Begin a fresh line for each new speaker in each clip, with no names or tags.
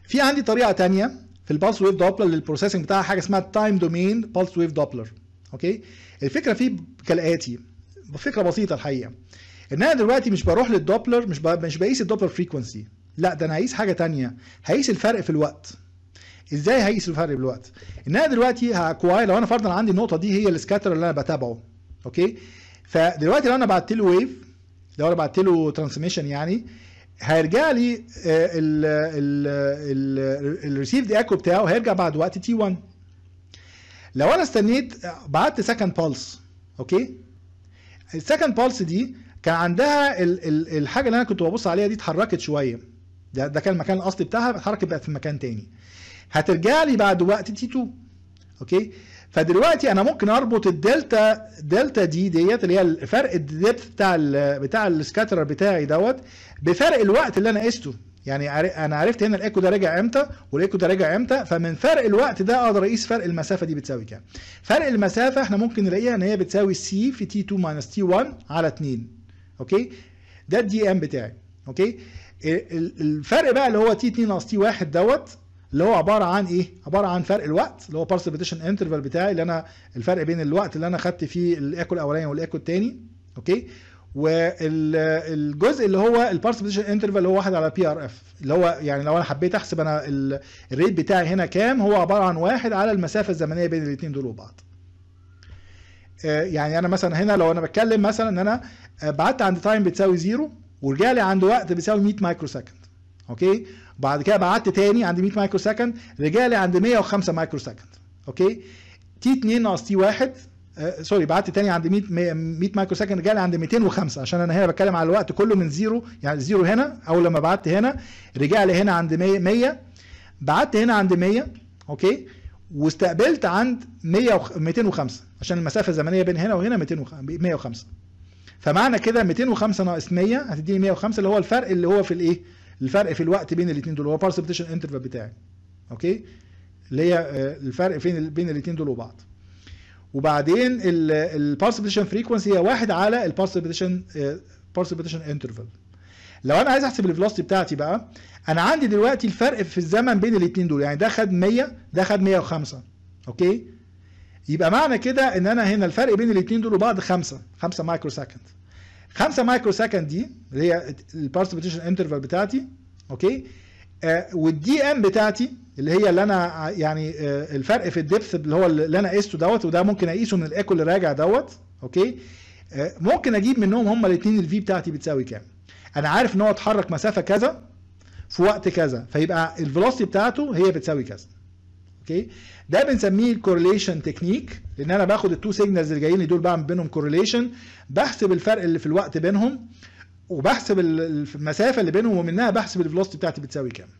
في عندي طريقه تانية في البالس ويف دوبلر للبروسيسنج بتاعها حاجه اسمها تايم دومين بالس ويف دوبلر اوكي الفكره فيه كالاتي فكره بسيطه الحقيقه ان انا دلوقتي مش بروح للدوبلر مش ب... مش بقيس الدوبلر فريكونسي لا ده انا هقيس حاجه تانية هقيس الفرق في الوقت ازاي هقيس الفرق بالوقت ان انا دلوقتي هكواي لو انا فرضا عندي النقطه دي هي السكاتر اللي انا بتابعه اوكي فدلوقتي لو انا بعت له ويف لو انا بعت له ترانسميشن يعني هيرجع لي الريسيفد ايكو بتاعه هيرجع بعد وقت تي 1 لو انا استنيت بعت سكند بالس اوكي السكند بالس دي كان عندها ال ال الحاجه اللي انا كنت ببص عليها دي اتحركت شويه ده, ده كان المكان الاصلي بتاعها اتحركت بقت في مكان تاني هترجع لي بعد وقت تي 2 اوكي فدلوقتي انا ممكن اربط الدلتا دلتا دي ديت اللي هي فرق الدبث بتاع ال بتاع السكاترر بتاعي دوت بفرق الوقت اللي انا قسته يعني انا عرفت هنا الايكو ده راجع امتى والايكو ده راجع امتى فمن فرق الوقت ده اقدر اقيس فرق المسافه دي بتساوي كام فرق المسافه احنا ممكن نلاقيها ان هي بتساوي سي في تي 2 ماينس تي 1 على 2 اوكي ده الدي ام بتاعي اوكي الفرق بقى اللي هو تي 2 ناقص تي 1 دوت اللي هو عباره عن ايه؟ عباره عن فرق الوقت اللي هو بارس ريبيتيشن انترفال بتاعي اللي انا الفرق بين الوقت اللي انا خدت فيه الايكو الاولاني والايكو الثاني اوكي؟ والجزء اللي هو البارس ريبيتيشن انترفال اللي هو واحد على بي ار اف اللي هو يعني لو انا حبيت احسب انا الريت بتاعي هنا كام هو عباره عن واحد على المسافه الزمنيه بين الاثنين دول وبعض. يعني انا مثلا هنا لو انا بتكلم مثلا ان انا بعت عند تايم بتساوي زيرو ورجع لي عند وقت بيساوي 100 مايكرو سكند اوكي بعد كده بعت تاني عند 100 مايكرو سكند رجع لي عند 105 مايكرو سكند اوكي تي 2 ناقص تي 1 آه سوري بعت تاني عند 100 100 مايكرو سكند رجع لي عند 205 عشان انا هنا بتكلم على الوقت كله من زيرو يعني زيرو هنا اول لما بعت هنا رجع لي هنا عند 100 100 بعت هنا عند 100 اوكي واستقبلت عند 100 205 عشان المسافه الزمنيه بين هنا وهنا 105 فمعنى كده 205 ناقص 100 هتديني 105 اللي هو الفرق اللي هو في الايه؟ الفرق في الوقت بين الاثنين دول هو بارس ريبيتيشن انترفال بتاعي اوكي اللي هي الفرق فين بين الاثنين دول وبعض وبعدين البارس ريبيتيشن فريكونسي هي واحد على البارس ريبيتيشن بارس ريبيتيشن انترفال لو انا عايز احسب الفيلوسيتي بتاعتي بقى انا عندي دلوقتي الفرق في الزمن بين الاثنين دول يعني ده خد 100 ده خد 105 اوكي يبقى معنى كده ان انا هنا الفرق بين الاثنين دول وبعض 5 5 مايكرو سكند 5 مايكرو سكند دي اللي هي البارس ريبيتيشن انترفال بتاعتي اوكي آه والدي ام بتاعتي اللي هي اللي انا يعني آه الفرق في الدبث اللي هو اللي انا قسته دوت وده ممكن اقيسه من الايكو اللي راجع دوت اوكي آه ممكن اجيب منهم هما الاثنين الفي بتاعتي بتساوي كام انا عارف ان هو اتحرك مسافه كذا في وقت كذا فيبقى الفيلوسيتي بتاعته هي بتساوي كذا اوكي ده بنسميه الكورليشن تكنيك لان انا باخد التو سيجنالز اللي جايين لي دول بعمل بينهم كورليشن بحسب الفرق اللي في الوقت بينهم وبحسب المسافه اللي بينهم ومنها بحسب الفيلوسيتي بتاعتي بتساوي كام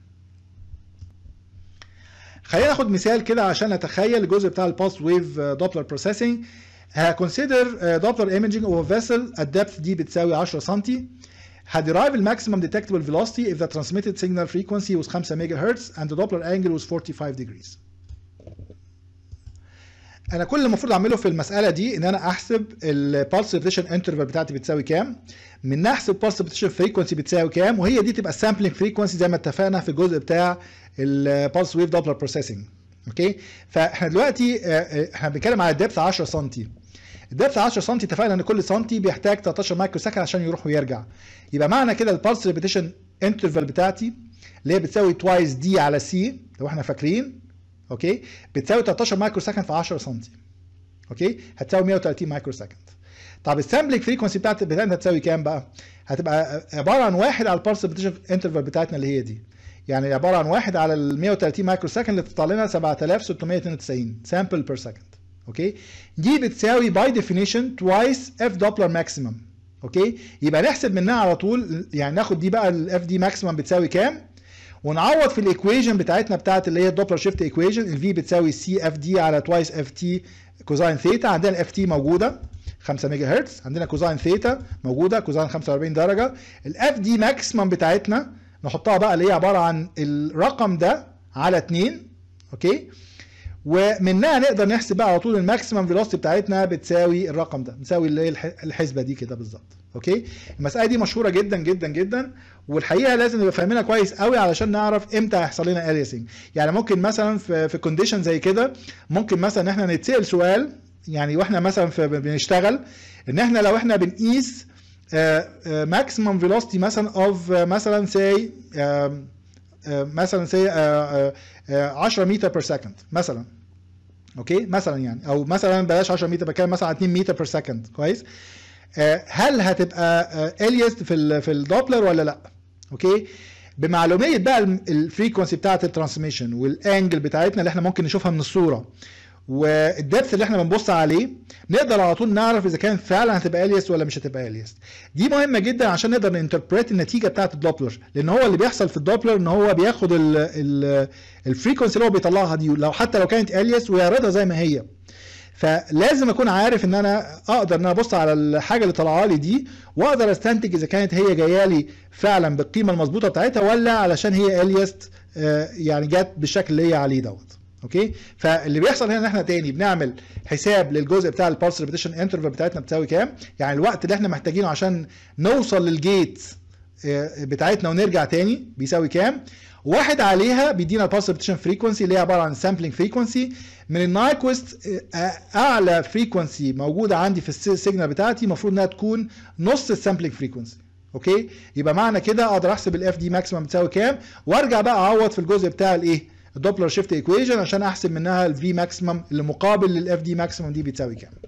خلينا ناخد مثال كده عشان نتخيل الجزء بتاع الباس ويف دوبلر بروسيسنج هكونسيدر دوبلر ايمجنج اوف فيسل الدبث دي بتساوي 10 سم هدerive the maximum detectable velocity if the transmitted signal frequency was 5 megahertz and the Doppler angle was 45 degrees. انا كل اللي المفروض اعمله في المساله دي ان انا احسب البالس ريبيتيشن انترفال بتاعتي بتساوي كام منها احسب البالس ريبيتيشن فريكونسي بتساوي كام وهي دي تبقى السامبلنج فريكونسي زي ما اتفقنا في الجزء بتاع البالس ويف دوبلر بروسيسنج اوكي فاحنا دلوقتي احنا بنتكلم على الدبث 10 سم الدبث 10 سم اتفقنا ان كل سم بيحتاج 13 مايكرو سكند عشان يروح ويرجع يبقى معنى كده البالس ريبيتيشن انترفال بتاعتي اللي هي بتساوي توايس دي على سي لو احنا فاكرين اوكي بتساوي 13 مايكرو سكند في 10 سم اوكي هتساوي 130 مايكرو سكند طب السامبلنج فريكونسي بتاعت بتاعتنا هتساوي كام بقى هتبقى عباره عن واحد على البالس ريبيتيشن انترفال بتاعتنا اللي هي دي يعني عباره عن واحد على ال 130 مايكرو سكند اللي تطلع لنا 7692 سامبل بير سكند اوكي دي بتساوي باي ديفينيشن توايس اف دوبلر ماكسيمم اوكي يبقى نحسب منها على طول يعني ناخد دي بقى الاف دي ماكسيمم بتساوي كام ونعوض في الايكويشن بتاعتنا بتاعت اللي هي الدوبلر شيفت ايكويشن الفي بتساوي سي اف دي على توايس اف تي كوزاين ثيتا عندنا الاف تي موجوده 5 ميجا هرتز عندنا كوزاين ثيتا موجوده كوزاين 45 درجه الاف دي ماكسيمم بتاعتنا نحطها بقى اللي هي عباره عن الرقم ده على 2 اوكي ومنها نقدر نحسب بقى على طول الماكسيمم فيلوسيتي بتاعتنا بتساوي الرقم ده بتساوي اللي هي الح- الحسبه دي كده بالظبط اوكي المساله دي مشهوره جدا جدا جدا والحقيقه لازم نبقى فاهمينها كويس قوي علشان نعرف امتى هيحصل لنا اليسنج يعني ممكن مثلا في في كونديشن زي كده ممكن مثلا ان احنا نتسال سؤال يعني واحنا مثلا في بنشتغل ان احنا لو احنا بنقيس ماكسيمم فيلوسيتي مثلا اوف مثلا سي مثلا سي 10 متر بير سكند مثلا اوكي مثلا يعني او مثلا بلاش 10 متر بتكلم مثلا على 2 متر بير سكند كويس آه، هل هتبقى اليست في ال في الدوبلر ولا لا اوكي بمعلوميه بقى الفريكونسي بتاعه الترانسميشن والانجل بتاعتنا اللي احنا ممكن نشوفها من الصوره والدبث اللي احنا بنبص عليه نقدر على طول نعرف اذا كان فعلا هتبقى اليست ولا مش هتبقى اليست دي مهمه جدا عشان نقدر ننتربريت النتيجه بتاعه الدوبلر لان هو اللي بيحصل في الدوبلر ان هو بياخد الفريكونسي اللي هو بيطلعها دي لو حتى لو كانت اليست ويعرضها زي ما هي فلازم اكون عارف ان انا اقدر ان انا ابص على الحاجه اللي طالعه لي دي واقدر استنتج اذا كانت هي جايه لي فعلا بالقيمه المظبوطه بتاعتها ولا علشان هي اليست يعني جت بالشكل اللي هي عليه دوت اوكي فاللي بيحصل هنا ان احنا تاني بنعمل حساب للجزء بتاع البالس ريبيتيشن انترفال بتاعتنا بتساوي كام يعني الوقت اللي احنا محتاجينه عشان نوصل للجيت آه، بتاعتنا ونرجع تاني بيساوي كام واحد عليها بيدينا البالس ريبيتيشن فريكونسي اللي هي عباره عن سامبلينج فريكونسي من النايكوست اعلى فريكونسي موجوده عندي في السيجنال بتاعتي المفروض انها تكون نص السامبلينج فريكونسي اوكي يبقى معنى كده اقدر احسب الاف دي ماكسيمم بتساوي كام وارجع بقى اعوض في الجزء بتاع الايه الدوبلر شيفت ايكويشن عشان احسب منها الفي ماكسيمم اللي مقابل للاف دي ماكسيمم دي بتساوي كام